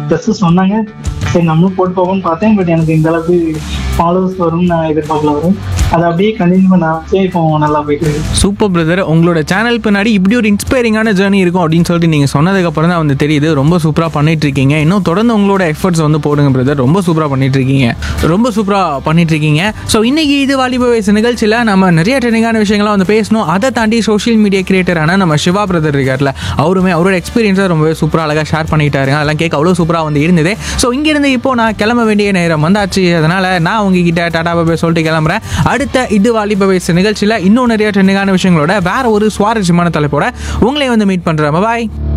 just சொன்னாங்க சரி நம்மளும் போட்டு போவோம்னு பார்த்தேன் பட் எனக்கு இந்த அளவுக்கு ஃபாலோவர்ஸ் வரும்னு நான் எதிர்பார்க்கல வரும் அதை அப்படியே கண்டினியூ பண்ண ஆரம்பிச்சு இப்போ நல்லா போயிட்டு இருக்கு சூப்பர் பிரதர் உங்களோட சேனல் பின்னாடி இப்படி ஒரு இன்ஸ்பைரிங்கான ஜேர்னி இருக்கும் அப்படின்னு சொல்லிட்டு நீங்கள் சொன்னதுக்கப்புறம் தான் வந்து தெரியுது ரொம்ப சூப்பராக பண்ணிட்டு இருக்கீங்க இன்னும் தொடர்ந்து உங்களோட எஃபர்ட்ஸ் வந்து போடுங்க பிரதர் ரொம்ப சூப்பராக பண்ணிட்டு இருக்கீங்க ரொம்ப சூப்பராக பண்ணிட்டு இருக்கீங்க ஸோ இன்னைக்கு இது வாலிப வயசு நிகழ்ச்சியில் நம்ம நிறைய ட்ரெண்டிங்கான விஷயங்கள்லாம் வந்து பேசணும் அதை தாண்டி சோஷியல் மீடியா கிரியேட்டரான நம்ம சிவா பிரதர் இருக்கார்ல அவருமே அவரோட எக்ஸ்பீரியன்ஸை ரொம்பவே சூப்பராக அழகாக ஷேர் பண்ணிட்டாருங்க அதெல்லாம் கேட்க அவ்வளோ சூப்பராக வந்து இருந்தது ஸோ இங்கேருந்து இப்போ நான் கிளம்ப வேண்டிய நேரம் வந்தாச்சு அதனால் நான் உங்ககிட்ட டாடா பாபே சொல்லிட்டு கிளம்புறேன் அடுத்த இது வாலிப வயசு நிகழ்ச்சியில் இன்னும் நிறைய ட்ரெண்டிங்கான விஷயங்களோட வேற ஒரு சுவாரஸ்யமான தலைப்போட உங்களை வந்து மீட் பண்ணுறேன் பாய்